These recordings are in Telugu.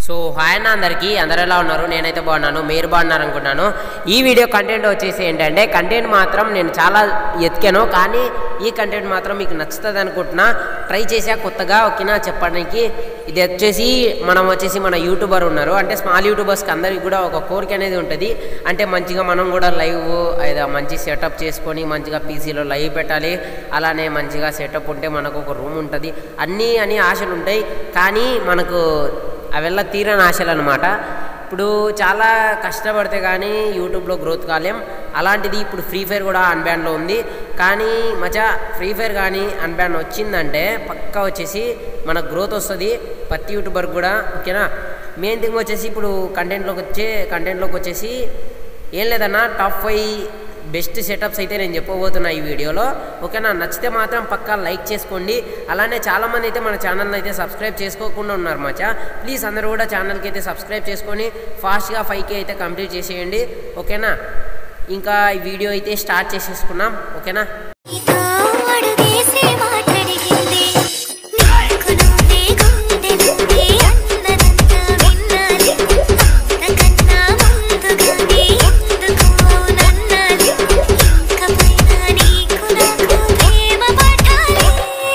సో హాయ్ అన్న అందరికీ అందరు ఎలా ఉన్నారు నేనైతే బాగున్నాను మీరు బాగున్నారు అనుకుంటున్నాను ఈ వీడియో కంటెంట్ వచ్చేసి ఏంటంటే కంటెంట్ మాత్రం నేను చాలా ఎతికాను కానీ ఈ కంటెంట్ మాత్రం మీకు నచ్చుతుంది అనుకుంటున్నా ట్రై చేసా కొత్తగా ఓకేనా చెప్పడానికి ఇది వచ్చేసి మనం వచ్చేసి మన యూట్యూబర్ ఉన్నారు అంటే స్మాల్ యూట్యూబర్స్కి అందరికీ కూడా ఒక కోరిక అనేది ఉంటుంది అంటే మంచిగా మనం కూడా లైవ్ ఏదో మంచి సెటప్ చేసుకొని మంచిగా పీసీలో లైవ్ పెట్టాలి అలానే మంచిగా సెటప్ ఉంటే మనకు ఒక రూమ్ ఉంటుంది అన్నీ అని ఆశలు ఉంటాయి కానీ మనకు అವೆಲ್ಲ తీరని ఆశలు అనమాట ఇప్పుడు చాలా కష్టపడితే కానీ యూట్యూబ్లో గ్రోత్ కాలేం అలాంటిది ఇప్పుడు ఫ్రీ ఫైర్ కూడా అన్బ్యాన్లో ఉంది కానీ మచా ఫ్రీ ఫైర్ కానీ అన్బ్యాన్ వచ్చిందంటే పక్కా వచ్చేసి మనకు గ్రోత్ వస్తుంది ప్రతి యూట్యూబర్ కూడా ఓకేనా మెయిన్ థింగ్ వచ్చేసి ఇప్పుడు కంటెంట్లోకి వచ్చే కంటెంట్లోకి వచ్చేసి ఏం లేదన్నా టాప్ ఫైవ్ బెస్ట్ సెటప్స్ అయితే నేను చెప్పబోతున్నా ఈ వీడియోలో ఓకేనా నచ్చితే మాత్రం పక్కా లైక్ చేసుకోండి అలానే చాలామంది అయితే మన ఛానల్ని అయితే సబ్స్క్రైబ్ చేసుకోకుండా ఉన్నారు మచా ప్లీజ్ అందరూ కూడా ఛానల్కి అయితే సబ్స్క్రైబ్ చేసుకొని ఫాస్ట్గా ఫైవ్కి అయితే కంప్లీట్ చేసేయండి ఓకేనా ఇంకా ఈ వీడియో అయితే స్టార్ట్ చేసేసుకున్నాం ఓకేనా నీతో అడుగేసి మాట్లాడింది నీకు నువ్వే గుండె నుండి అన్నదంతా విన్నాలి అంతకన్నా ముందుగానే ఎందుకు అవునన్నాలి ఇంకపైన నీకు నాకు ప్రేమ పట్టాలి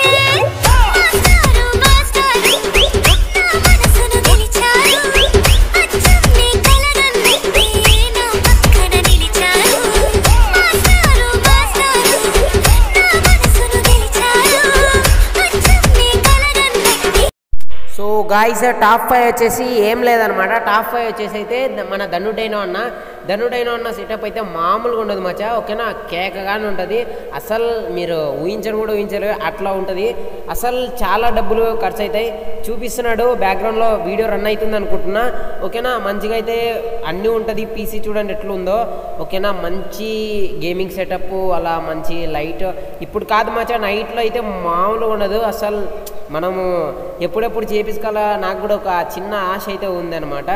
మాస్టారు మాస్టారు నా మనసును గెలిచారు అచ్చం నీ కలగన్నట్టే నా పక్కన నిలిచారు మాస్టారు మాస్టారు నా మనసును గెలిచారు అచ్చం నీ కలగన్నట్టే సో గాయస్ టాప్ ఫైవ్ వచ్చేసి ఏం లేదనమాట టాప్ ఫైవ్ వచ్చేసి అయితే ద- మన ధనుడైన అన్న ధనుడైన ఉన్న సెటప్ అయితే మామూలుగా ఉండదు మచ్చా ఓకేనా కేకగానే ఉంటుంది అసలు మీరు ఊహించను కూడా ఊహించరు అట్లా ఉంటుంది అసలు చాలా డబ్బులు ఖర్చు అవుతాయి చూపిస్తున్నాడు బ్యాక్గ్రౌండ్లో వీడియో రన్ అవుతుంది అనుకుంటున్నా ఓకేనా మంచిగా అయితే అన్నీ ఉంటుంది పీసీ చూడండి ఎట్లా ఉందో ఓకేనా మంచి గేమింగ్ సెటప్ అలా మంచి లైట్ ఇప్పుడు కాదు మచ్చా నైట్లో అయితే మామూలుగా ఉండదు అసలు మనము ఎప్పుడెప్పుడు చేపించుకోవాలా నాకు కూడా ఒక చిన్న ఆశ అయితే ఉందన్నమాట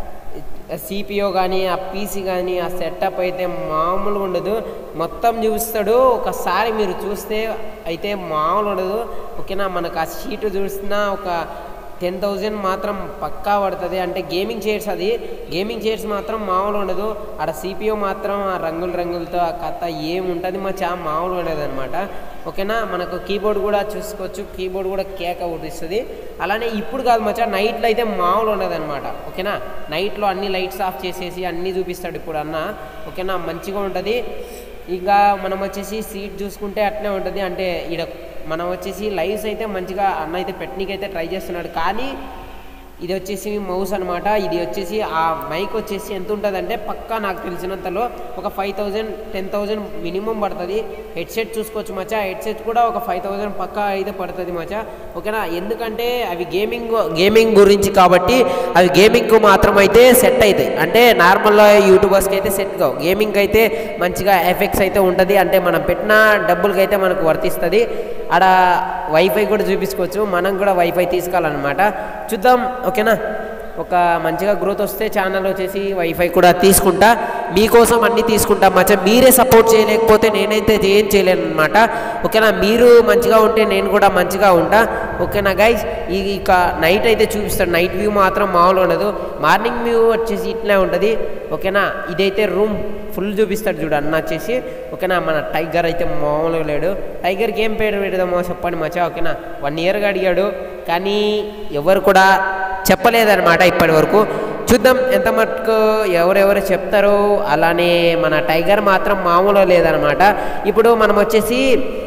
సిపిఓ కానీ ఆ పీసీ కానీ ఆ సెటప్ అయితే మామూలుగా ఉండదు మొత్తం చూస్తాడు ఒకసారి మీరు చూస్తే అయితే మామూలు ఉండదు ఓకేనా మనకు ఆ షీట్ చూసినా ఒక టెన్ థౌజండ్ మాత్రం పక్కా పడుతుంది అంటే గేమింగ్ చైర్స్ అది గేమింగ్ చైర్స్ మాత్రం మామూలు ఉండదు ఆడ సిపిఓ మాత్రం ఆ రంగుల రంగులతో ఆ కథ ఏముంటుంది మా చా మామూలు ఉండదు అనమాట ఓకేనా మనకు కీబోర్డ్ కూడా చూసుకోవచ్చు కీబోర్డ్ కూడా కేక ఉడిస్తుంది అలానే ఇప్పుడు కాదు మచ్చా నైట్లో అయితే మామూలు ఉండదు అనమాట ఓకేనా నైట్లో అన్ని లైట్స్ ఆఫ్ చేసేసి అన్నీ చూపిస్తాడు ఇప్పుడు అన్న ఓకేనా మంచిగా ఉంటుంది ఇంకా మనం వచ్చేసి సీట్ చూసుకుంటే అట్లే ఉంటుంది అంటే ఈడ మనం వచ్చేసి లైవ్స్ అయితే మంచిగా అన్న అయితే పెట్టనీకైతే ట్రై చేస్తున్నాడు కానీ ఇది వచ్చేసి మౌస్ అనమాట ఇది వచ్చేసి ఆ మైక్ వచ్చేసి ఎంత ఉంటుందంటే పక్కా నాకు తెలిసినంతలో ఒక five thousand ten thousand minimum పడుతుంది హెడ్సెట్ చూసుకోవచ్చు మచ్చా హెడ్సెట్ కూడా ఒక ఫైవ్ థౌజండ్ పక్కా అయితే పడుతుంది మచ్చా ఓకేనా ఎందుకంటే అవి గేమింగ్ గేమింగ్ గురించి కాబట్టి అవి గేమింగ్కు మాత్రం అయితే సెట్ అవుతాయి అంటే నార్మల్ యూట్యూబర్స్కి అయితే సెట్ కావు గేమింగ్ అయితే మంచిగా ఎఫెక్ట్స్ అయితే ఉంటుంది అంటే మనం పెట్టిన డబ్బులకి అయితే మనకు వర్తిస్తుంది ఆడ వైఫై కూడా చూపించుకోవచ్చు మనం కూడా వైఫై తీసుకోవాలన్నమాట చూద్దాం ఓకేనా ఒక మంచిగా గ్రోత్ వస్తే ఛానల్ వచ్చేసి వైఫై కూడా తీసుకుంటా మీకోసం అన్నీ తీసుకుంటా మచ్చా మీరే సపోర్ట్ చేయలేకపోతే నేనైతే ఏం చేయలేను అనమాట ఓకేనా మీరు మంచిగా ఉంటే నేను కూడా మంచిగా ఉంటా ఓకేనా గైజ్ ఈ ఇక నైట్ అయితే చూపిస్తాడు నైట్ వ్యూ మాత్రం మామూలు ఉండదు మార్నింగ్ వ్యూ వచ్చేసి ఇట్లే ఉంటుంది ఓకేనా ఇదైతే రూమ్ ఫుల్ చూపిస్తాడు చూడు అన్న వచ్చేసి ఓకేనా మన టైగర్ అయితే మామూలుగా లేడు టైగర్కి ఏం పేరు పెడదామో చెప్పండి మచ్చా ఓకేనా వన్ ఇయర్గా అడిగాడు కానీ ఎవరు కూడా చెప్పలేదన్నమాట ఇప్పటి వరకు చూద్దాం ఎంత మటుకు ఎవరెవరు చెప్తారో అలానే మన టైగర్ మాత్రం మామూలుగా లేదనమాట ఇప్పుడు మనం వచ్చేసి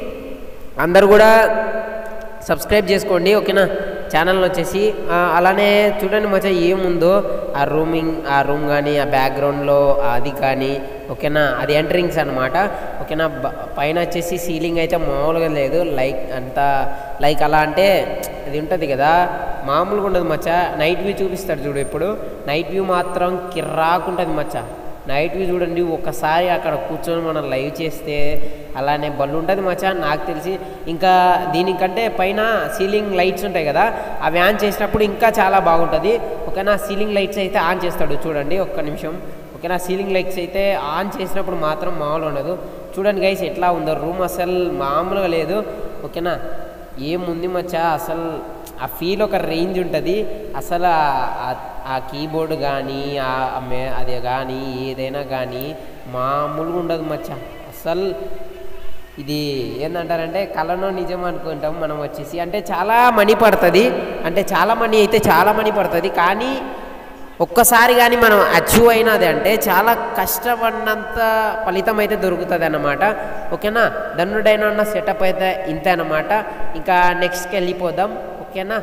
అందరు కూడా సబ్స్క్రైబ్ చేసుకోండి ఓకేనా ఛానల్ వచ్చేసి ఆ, అలానే చూడండి మచ్చా ఏముందో ఆ రూమింగ్ ఆ రూమ్ కానీ ఆ బ్యాక్గ్రౌండ్లో అది కానీ ఓకేనా అది ఎంట్రింగ్స్ అనమాట ఓకేనా బ- పైన వచ్చేసి సీలింగ్ అయితే మామూలుగా లేదు లైక్ అంత లైక్ అలా అంటే అది ఉంటుంది కదా మామూలుగా ఉండదు మచ్చా నైట్ వ్యూ చూపిస్తాడు చూడు ఇప్పుడు నైట్ వ్యూ మాత్రం కిర్రాకుంటుంది మచ్చా నైట్ వ్యూ చూడండి ఒకసారి అక్కడ కూర్చొని మనం లైవ్ చేస్తే అలానే బళ్ళు ఉంటుంది మచ్చా నాకు తెలిసి ఇంకా దీనికంటే పైన సీలింగ్ లైట్స్ ఉంటాయి కదా అవి ఆన్ చేసినప్పుడు ఇంకా చాలా బాగుంటుంది ఓకేనా సీలింగ్ లైట్స్ అయితే ఆన్ చేస్తాడు చూడండి ఒక్క నిమిషం ఓకేనా సీలింగ్ లైట్స్ అయితే ఆన్ చేసినప్పుడు మాత్రం మామూలు ఉండదు చూడండి గైస్ ఎట్లా ఉందో రూమ్ అసలు మామూలుగా లేదు ఓకేనా ఏముంది మచ్చా అసలు ఆ ఫీల్ ఒక రేంజ్ ఉంటుంది అసలు ఆ- ఆ- ఆ కీబోర్డ్ కానీ ఆ మే అది కానీ ఏదైనా కానీ మామూలుగా ఉండదు మచ్చ అసలు ఇది ఏంటంటారంటే కళనో నిజం అనుకుంటాం మనం వచ్చేసి అంటే చాలా మనీ పడుతుంది అంటే చాలా మనీ అయితే చాలా మనీ పడుతుంది కానీ ఒక్కసారి కానీ మనం అచీవ్ అయినది అంటే చాలా కష్టపడినంత ఫలితం అయితే దొరుకుతుంది అన్నమాట ఓకేనా ధనుడైన ఉన్న సెటప్ అయితే ఇంతే అన్నమాట ఇంకా నెక్స్ట్కి వెళ్ళిపోదాం ఓకేనా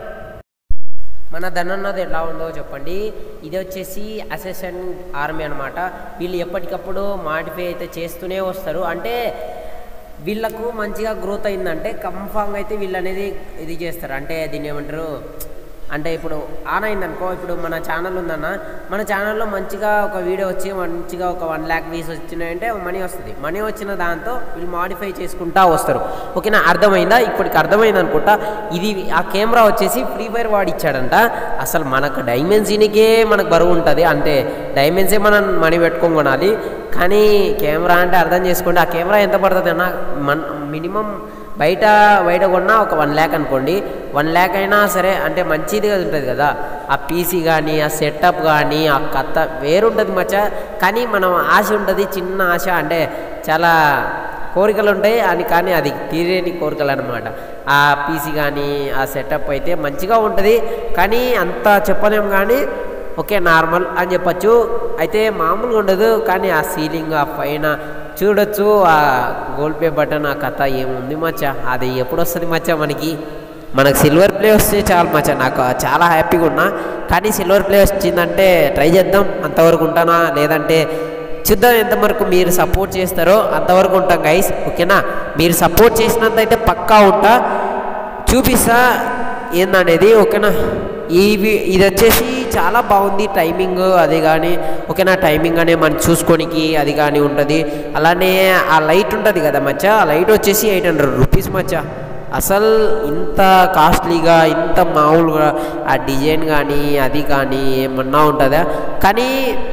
మన ధనన్నది ఎలా ఉందో చెప్పండి ఇది వచ్చేసి అసెసన్ ఆర్మీ అనమాట వీళ్ళు ఎప్పటికప్పుడు మాడిఫై అయితే చేస్తూనే వస్తారు అంటే వీళ్ళకు మంచిగా గ్రోత్ అయిందంటే కన్ఫామ్గా అయితే వీళ్ళు అనేది ఇది చేస్తారు అంటే దీన్ని ఏమంటారు అంటే ఇప్పుడు ఆన్ అయిందనుకో ఇప్పుడు మన ఛానల్ ఉందన్న మన ఛానల్లో మంచిగా ఒక వీడియో వచ్చి మంచిగా ఒక వన్ ల్యాక్ వ్యూస్ వచ్చినాయంటే మనీ వస్తుంది మనీ వచ్చిన దాంతో వీళ్ళు మాడిఫై చేసుకుంటా వస్తారు ఓకేనా అర్థమైందా ఇప్పటికి అర్థమైంది అనుకుంటా ఇది ఆ కెమెరా వచ్చేసి ఫ్రీ ఫైర్ వాడు ఇచ్చాడంట అసలు మనకు డైమెన్సీనికే మనకు బరువు ఉంటుంది అంటే డైమెన్సే మనం మనీ పెట్టుకొని కొనాలి కానీ కెమెరా అంటే అర్థం చేసుకోండి ఆ కెమెరా ఎంత పడుతుంది అన్న మన మినిమం బయట బయట కొన్నా ఒక వన్ ల్యాక్ అనుకోండి వన్ ల్యాక్ అయినా సరే అంటే మంచిది ఉంటుంది కదా ఆ పీసీ కానీ ఆ సెటప్ కానీ ఆ కథ వేరుంటుంది మచ్చ కానీ మనం ఆశ ఉంటుంది చిన్న ఆశ అంటే చాలా కోరికలు ఉంటాయి అని కానీ అది తీరేని కోరికలు అనమాట ఆ పీసీ కానీ ఆ సెటప్ అయితే మంచిగా ఉంటుంది కానీ అంత చెప్పలేం కానీ ఓకే నార్మల్ అని చెప్పచ్చు అయితే మామూలుగా ఉండదు కానీ ఆ సీలింగ్ ఆ పైన చూడొచ్చు ఆ గోల్డ్ పే బటన్ ఆ కథ ఏముంది మచ్చా అది ఎప్పుడు వస్తుంది మచ్చా మనకి మనకు సిల్వర్ ప్లే వస్తే చాలు మచ్చా నాకు చాలా హ్యాపీగా ఉన్నా కానీ సిల్వర్ ప్లే వచ్చిందంటే ట్రై చేద్దాం అంతవరకు ఉంటానా లేదంటే చూద్దాం ఎంతవరకు మీరు సపోర్ట్ చేస్తారో అంతవరకు ఉంటాం గైస్ ఓకేనా మీరు సపోర్ట్ చేసినంత అయితే పక్కా ఉంటా చూపిస్తా ఏందనేది ఓకేనా ఇవి ఇది వచ్చేసి చాలా బాగుంది టైమింగ్ అది కానీ ఓకేనా టైమింగ్ అనే మనం చూసుకోనికి అది కానీ ఉంటుంది అలానే ఆ లైట్ ఉంటుంది కదా మచ్చ ఆ లైట్ వచ్చేసి ఎయిట్ హండ్రెడ్ రూపీస్ మచ్చ అసలు ఇంత కాస్ట్లీగా ఇంత మామూలుగా ఆ డిజైన్ కానీ అది కానీ ఏమన్నా ఉంటుందా కానీ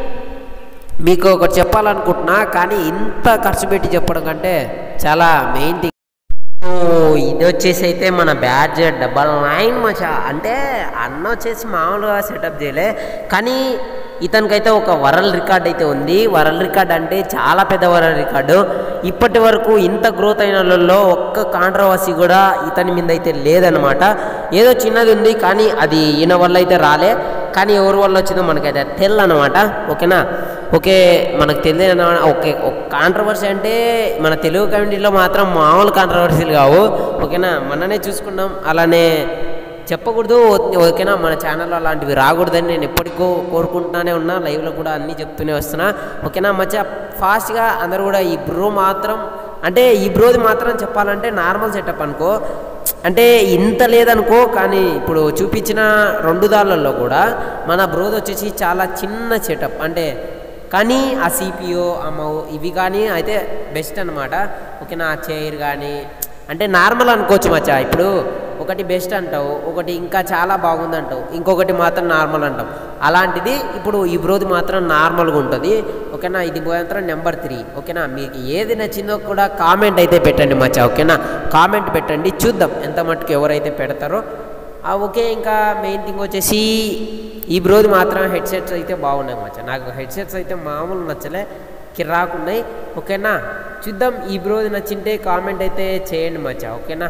మీకు ఒకటి చెప్పాలనుకుంటున్నా కానీ ఇంత ఖర్చు పెట్టి చెప్పడం కంటే చాలా మెయిన్ థింగ్ ఓ, ఇది వచ్చేసి అయితే మన బ్యాడ్జ్ డబల్ నైన్ మచా అంటే అన్న వచ్చేసి మామూలుగా సెటప్ చేయలే కానీ ఇతనికైతే ఒక వరల్డ్ రికార్డ్ అయితే ఉంది వరల్డ్ రికార్డ్ అంటే చాలా పెద్ద వరల్డ్ రికార్డు ఇప్పటి వరకు ఇంత గ్రోత్ అయిన వాళ్ళలో ఒక్క కాంట్రవర్సీ కూడా ఇతని మీద అయితే లేదనమాట ఏదో చిన్నది ఉంది కానీ అది ఈయన వల్ల అయితే రాలే కానీ ఎవరి వల్ల వచ్చిందో మనకైతే తెల్లనమాట ఓకేనా ఓకే మనకు తెలియదు ఓకే కాంట్రవర్సీ అంటే మన తెలుగు కమ్యూనిటీలో మాత్రం మామూలు కాంట్రవర్సీలు కావు ఓకేనా మననే చూసుకున్నాం అలానే చెప్పకూడదు ఓకేనా మన ఛానల్లో అలాంటివి రాకూడదని నేను ఎప్పటికో కోరుకుంటున్నానే ఉన్నా లైవ్లో కూడా అన్నీ చెప్తూనే వస్తున్నా ఓకేనా మధ్య ఫాస్ట్గా అందరూ కూడా ఈ బ్రో మాత్రం అంటే ఈ బ్రోది మాత్రం చెప్పాలంటే నార్మల్ సెటప్ అనుకో అంటే ఇంత లేదనుకో కానీ ఇప్పుడు చూపించిన రెండు దాళ్ళల్లో కూడా మన బ్రోది వచ్చేసి చాలా చిన్న సెటప్ అంటే కానీ ఆ సిపిఓ అమ్మవు ఇవి కానీ అయితే బెస్ట్ అనమాట ఓకేనా ఆ చైర్ కానీ అంటే నార్మల్ అనుకోవచ్చు మచ్చా ఇప్పుడు ఒకటి బెస్ట్ అంటావు ఒకటి ఇంకా చాలా బాగుంది అంటావు ఇంకొకటి మాత్రం నార్మల్ అంటావు అలాంటిది ఇప్పుడు ఈ బ్రోది మాత్రం నార్మల్గా ఉంటుంది ఓకేనా ఇది మాత్రం నెంబర్ త్రీ ఓకేనా మీకు ఏది నచ్చిందో కూడా కామెంట్ అయితే పెట్టండి మచ్చా ఓకేనా కామెంట్ పెట్టండి చూద్దాం ఎంత మట్టుకు ఎవరైతే పెడతారో ఆ ఓకే ఇంకా మెయిన్ థింగ్ వచ్చేసి ఈ బ్రోది మాత్రం హెడ్సెట్స్ అయితే బాగున్నాయి మచ్చా నాకు హెడ్సెట్స్ అయితే మామూలు నచ్చలే కిరాకున్నాయి ఓకేనా చూద్దాం ఈ బ్రోది నచ్చింటే కామెంట్ అయితే చేయండి మచ్చా ఓకేనా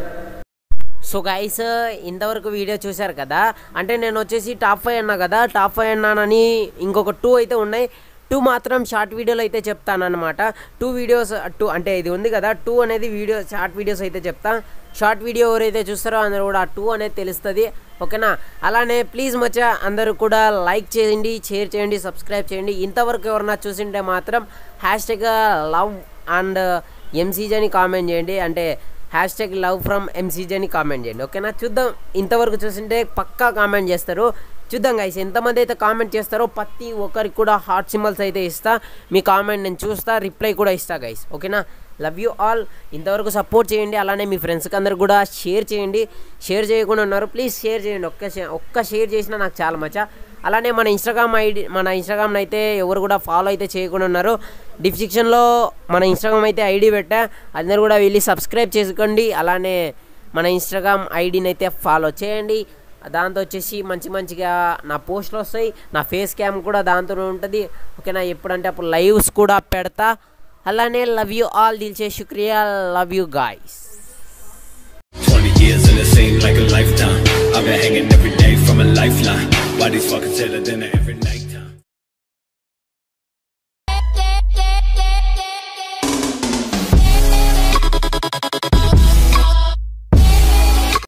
సో గైస్ ఇంతవరకు వీడియో చూశారు కదా అంటే నేను వచ్చేసి టాప్ ఫైవ్ అన్నా కదా టాప్ ఫైవ్ అన్నానని ఇంకొక టూ అయితే ఉన్నాయి టూ మాత్రం షార్ట్ వీడియోలో అయితే చెప్తానన్నమాట టూ వీడియోస్ టూ అంటే ఇది ఉంది కదా టూ అనేది వీడియో షార్ట్ వీడియోస్ అయితే చెప్తా షార్ట్ వీడియో ఎవరైతే చూస్తారో అందరూ కూడా ఆ టూ అనేది తెలుస్తుంది ఓకేనా అలానే ప్లీజ్ మచ్చా అందరూ కూడా లైక్ చేయండి షేర్ చేయండి సబ్స్క్రైబ్ చేయండి ఇంతవరకు ఎవరన్నా చూసింటే మాత్రం hashtag love and MCG అని కామెంట్ చేయండి అంటే hashtag love from MCG అని కామెంట్ చేయండి ఓకేనా చూద్దాం ఇంతవరకు చూసింటే పక్కా కామెంట్ చేస్తారు చూద్దాం గైస్ ఎంతమంది అయితే కామెంట్ చేస్తారో ప్రతి ఒక్కరికి కూడా హార్ట్ సింబల్స్ అయితే ఇస్తా మీ కామెంట్ నేను చూస్తా రిప్లై కూడా ఇస్తా గైస్ ఓకేనా లవ్ యూ ఆల్ ఇంతవరకు సపోర్ట్ చేయండి అలానే మీ ఫ్రెండ్స్కి అందరు కూడా షేర్ చేయండి షేర్ చేయకుండా ఉన్నారు ప్లీజ్ షేర్ చేయండి ఒక్క షే- ఒక్క షేర్ చేసినా నాకు చాలా మచ్చా అలానే మన ఇన్స్టాగ్రామ్ ఐడి మన ఇన్స్టాగ్రామ్ని అయితే ఎవరు కూడా ఫాలో అయితే చేయకుండా ఉన్నారు డిస్క్రిప్షన్లో మన ఇన్స్టాగ్రామ్ అయితే ఐడి పెట్టా అందరు కూడా వెళ్ళి సబ్స్క్రైబ్ చేసుకోండి అలానే మన ఇన్స్టాగ్రామ్ ఐడిని అయితే ఫాలో చేయండి దాంతో వచ్చేసి మంచి మంచిగా నా పోస్టులు వస్తాయి నా ఫేస్ క్యామ్ కూడా దాంతోనే ఉంటుంది ఓకేనా ఎప్పుడంటే అప్పుడు లైవ్స్ కూడా పెడతా అలానే లవ్ యూ ఆల్ దిల్చే శుక్రియా love you guys 20 years and it seemed like a lifetime. I've been hanging every day from a lifeline. Why these fuckers tell dinner every night?